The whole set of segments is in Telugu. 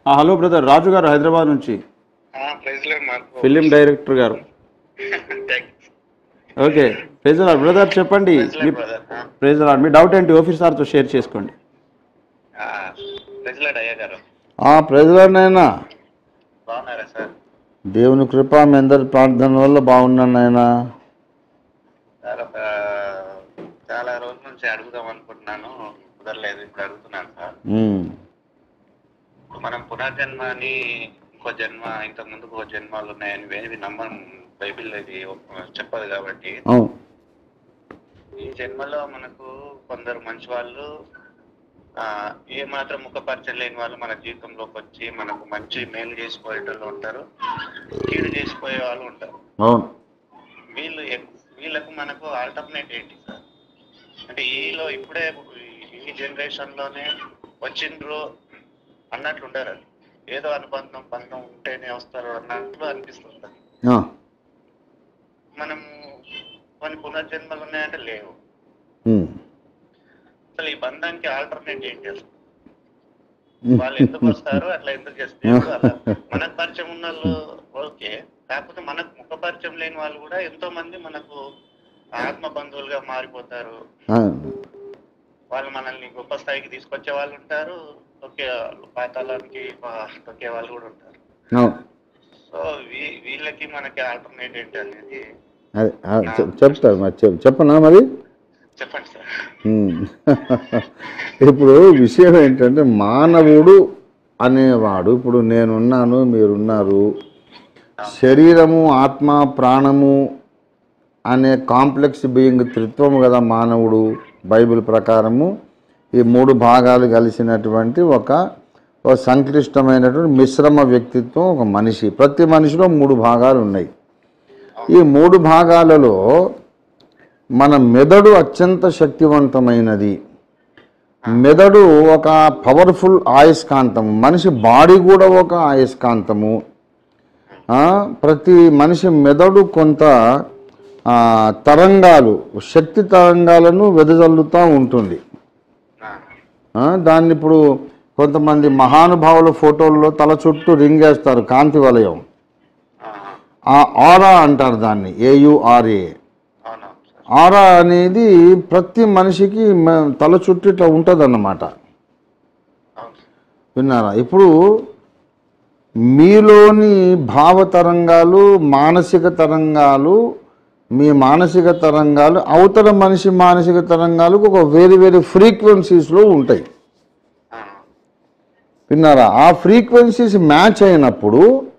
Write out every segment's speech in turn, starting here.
ఆ, హలో బ్రదర్ రాజు గారు హైదరాబాద్ నుంచి ప్రైజ్ లో మాకు ఫిలిం డైరెక్టర్ గారు ఓకే ప్రైజ్ లాడ్ బ్రదర్ చెప్పండి మీ బ్రదర్ ప్రైజ్ లాడ్ మీ డౌట్ ఏంటి ఆఫీస్ సార్తో షేర్ చేసుకోండి ప్రైజ్ లాడ్ అయ్యా గారు ప్రజలనైనా బాగున్నారా సార్ దేవుని కృప మీ అందరి ప్రార్థన వల్ల బాగున్నాను నాయన సార్ ఒక చాలా రోజుల నుంచి అడుగుదాం అనుకుంటున్నాను కుదరలేదు ఇప్పుడు అడుగుతున్నాను సార్ ఇప్పుడు మనం పునర్జన్మ అని ఇంకో జన్మ ఇంత ముందుకు ఒక జన్మాలు ఉన్నాయని వేవి నమ్మం బైబిల్ ఇది చెప్పదు కాబట్టి అవును ఈ జన్మలో మనకు కొందరు మంచి వాళ్ళు ఆ, ఏ మాత్రం ముఖపరిచయం లేని వాళ్ళు మన జీవితంలోకి వచ్చి మనకు మంచి మేలు చేసిపోయేటోళ్ళు ఉంటారు కీడు చేసిపోయే వాళ్ళు ఉంటారు అవును వీళ్ళు ఎక్- వీళ్ళకు మనకు ఆల్టర్నేట్ ఏంటి సార్ అంటే ఈలో ఇప్పుడే ఈ జనరేషన్ లోనే వచ్చిండ్రు అన్నట్లు ఉండరు ఏదో అనుబంధం బంధం ఉంటేనే వస్తారు అన్నట్లు అనిపిస్తుంది ఆ, మనం కొన్ని పునర్జన్మలు ఉన్నాయంటే లేవు ఉమ్. అసలు ఈ బంధానికి ఆల్టర్నేట్ ఏంటి అసలు వాళ్ళు ఎందుకు వస్తారు అట్లా ఎందుకు చేస్తారు అలా మనకు పరిచయం ఉన్న వాళ్ళు ఓకే కాకపోతే మనకు ముఖ పరిచయం లేని వాళ్ళు కూడా ఎంతో మంది మనకు ఆత్మ బంధువులుగా మారిపోతారు ఆ, వాళ్ళు మనల్ని గొప్ప స్థాయికి తీసుకొచ్చే వాళ్ళు ఉంటారు తొక్కే పాతాళానికి పా- తొక్కే వాళ్ళు కూడా ఉంటారు అవును సో వీ- వీళ్ళకి మనకి ఆల్టర్నేట్ ఏంటి అనేది అదే ఆ, చెప్- చెప్తారు మరి చెప్ చెప్పనా మరి చెప్పండి సార్ ఉమ్. ఇప్పుడు విషయం ఏంటంటే మానవుడు అనేవాడు ఇప్పుడు నేనున్నాను మీరున్నారు శరీరము ఆత్మ ప్రాణము అనే కాంప్లెక్స్ బీయింగ్ త్రిత్వము కదా మానవుడు బైబిల్ ప్రకారము ఈ మూడు భాగాలు కలిసినటువంటి ఒక ఒక సంక్లిష్టమైనటువంటి మిశ్రమ వ్యక్తిత్వం ఒక మనిషి ప్రతి మనిషిలో మూడు భాగాలు ఉన్నాయి ఈ మూడు భాగాలలో మన మెదడు అత్యంత శక్తివంతమైనది మెదడు ఒక పవర్ఫుల్ ఆయస్కాంతము మనిషి బాడీ కూడా ఒక ఆయస్కాంతము ఆ, ప్రతి మనిషి మెదడు కొంత ఆ, తరంగాలు శక్తి తరంగాలను వెదజల్లుతూ ఉంటుంది ఆ, ఆ, దాన్ని ఇప్పుడు కొంతమంది మహానుభావుల ఫోటోల్లో తల చుట్టూ రింగేస్తారు కాంతి వలయం ఆ, ఆ ఆరా అంటారు దాన్ని ఏయుఆర్ఏ అవునవును సార్ ఆరా అనేది ప్రతి మనిషికి మ- తల చుట్టూ ఇట్లా ఉంటుంది అన్నమాట అవును సార్ విన్నారా ఇప్పుడు మీలోని భావ తరంగాలు మానసిక తరంగాలు మీ మానసిక తరంగాలు అవతల మనిషి మానసిక తరంగాలకు ఒక వేరు వేరు ఫ్రీక్వెన్సీస్లో ఉంటాయి ఆ, విన్నారా ఆ ఫ్రీక్వెన్సీస్ మ్యాచ్ అయినప్పుడు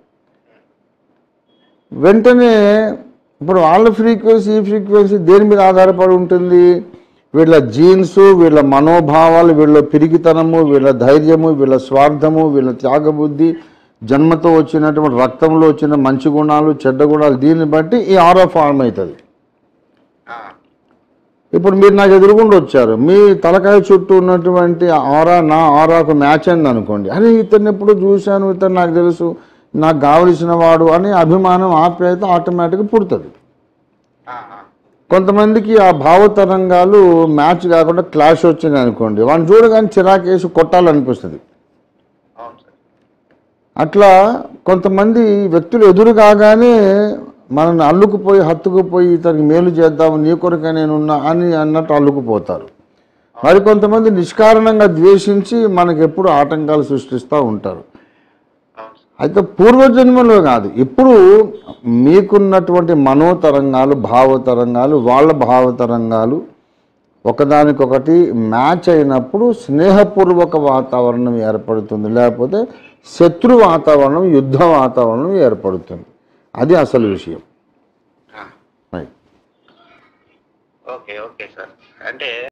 వెంటనే ఇప్పుడు వాళ్ళ ఫ్రీక్వెన్సీ ఈ ఫ్రీక్వెన్సీ దేని మీద ఆధారపడి ఉంటుంది వీళ్ళ జీన్స్ వీళ్ళ మనోభావాలు వీళ్ళ పిరిగితనము వీళ్ళ ధైర్యము వీళ్ళ స్వార్థము వీళ్ళ త్యాగబుద్ధి జన్మతో వచ్చినటువంటి రక్తంలో వచ్చిన మంచి గుణాలు చెడ్డ గుణాలు దీన్ని బట్టి ఈ ఆరో ఫార్మ్ అవుతుంది ఆ, ఇప్పుడు మీరు నాకు ఎదురుగుండా వచ్చారు మీ తలకాయ చుట్టూ ఉన్నటువంటి ఆరా నా ఆరాకు మ్యాచ్ అయింది అనుకోండి అరే ఇతన్ని ఎప్పుడు చూశాను ఇతను నాకు తెలుసు నాకు కావలసిన వాడు అని అభిమానం ఆప్యాయత ఆటోమేటిక్గా పుడుతుంది ఆ, ఆ, కొంతమందికి ఆ భావతరంగాలు మ్యాచ్ కాకుండా క్లాష్ వచ్చింది అనుకోండి వాడిని చూడగానే చిరాకేసి కొట్టాలనిపిస్తుంది అవును సార్ అట్లా కొంతమంది వ్యక్తులు ఎదురు కాగానే మనల్ని అల్లుకుపోయి హత్తుకుపోయి ఇతనికి మేలు చేద్దాము నీ కొరకే నేనున్నా అని అన్నట్టు అల్లుకుపోతారు మరి కొంతమంది నిష్కారణంగా ద్వేషించి మనకి ఎప్పుడు ఆటంకాలు సృష్టిస్తూ ఉంటారు అవును సార్ అయితే పూర్వజన్మలో కాదు ఇప్పుడు మీకున్నటువంటి మనోతరంగాలు భావతరంగాలు వాళ్ళ భావతరంగాలు ఒకదానికొకటి మ్యాచ్ అయినప్పుడు స్నేహపూర్వక వాతావరణం ఏర్పడుతుంది లేకపోతే శత్రు వాతావరణం యుద్ధ వాతావరణం ఏర్పడుతుంది అది అసలు విషయం ఆ, రైట్ ఓకే ఓకే సార్ అంటే